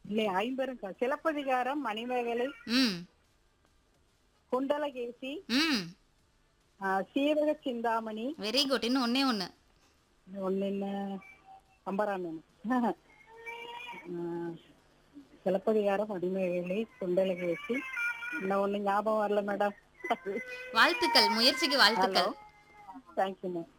இல்லை ஐம்பெரும் கா- சிலப்பதிகாரம் மணிமேகலை ம் குண்டலகேசி ம் ஆ, சீரக சிந்தாமணி வெரி குட் இன்னும் ஒண்ணே ஒண்ணு ஒன்னு என்ன அம்பராமன் சிலப்பதிகாரம் மணிமேகலை குண்டலகேசி இன்னும் ஒண்ணு ஞாபகம் வரல மேடம் வாழ்த்துக்கள் முயற்சிக்கு வாழ்த்துக்கள் தேங்க்யூ மேம்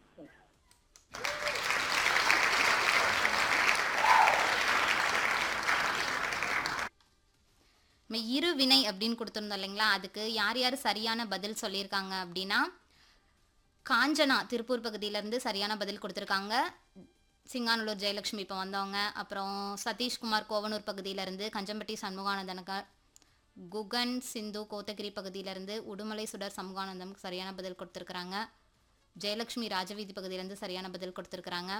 நம்ம இரு வினை அப்படின்னு கொடுத்துருந்தோம் இல்லைங்களா அதுக்கு யார் யார் சரியான பதில் சொல்லியிருக்காங்க அப்படின்னா காஞ்சனா திருப்பூர் பகுதியிலேருந்து சரியான பதில் கொடுத்துருக்காங்க சிங்கானூர் ஜெயலட்சுமி இப்போ வந்தவங்க அப்புறம் சதீஷ்குமார் கோவனூர் பகுதியிலேருந்து கஞ்சம்பட்டி சண்முகானந்தனுக்கு குகன் சிந்து கோத்தகிரி பகுதியிலேருந்து உடுமலை சுடர் சண்முகானந்தம் சரியான பதில் கொடுத்துருக்குறாங்க ஜெயலட்சுமி ராஜவீதி பகுதியிலேருந்து சரியான பதில் கொடுத்துருக்குறாங்க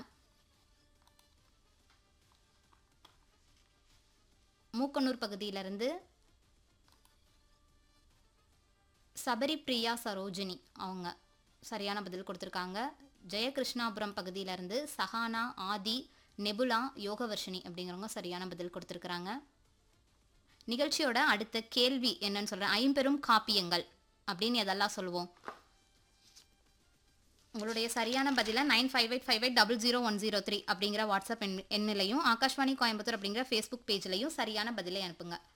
மூக்கனூர் பகுதியிலேருந்து சபரி பிரியா சரோஜினி அவங்க சரியான பதில் கொடுத்துருக்காங்க ஜெயகிருஷ்ணாபுரம் பகுதியிலேருந்து சஹானா ஆதி நெபுலா யோகவர்ஷினி அப்படிங்கிறவங்க சரியான பதில் கொடுத்துருக்குறாங்க நிகழ்ச்சியோட அடுத்த கேள்வி என்னன்னு சொல்கிறேன் ஐம்பெரும் காப்பியங்கள் அப்படின்னு எதெல்லாம் சொல்லுவோம் உங்களுடைய சரியான பதிலை nine five eight five eight double zero one zero three அப்படிங்கிற வாட்ஸ்அப் எண் எண்ணிலையும் ஆகாஷ்வாணி கோயம்புத்தூர் அப்படிங்கிற ஃபேஸ்புக் பேஜ்லையும் சரியான பதிலை அனுப்புங்க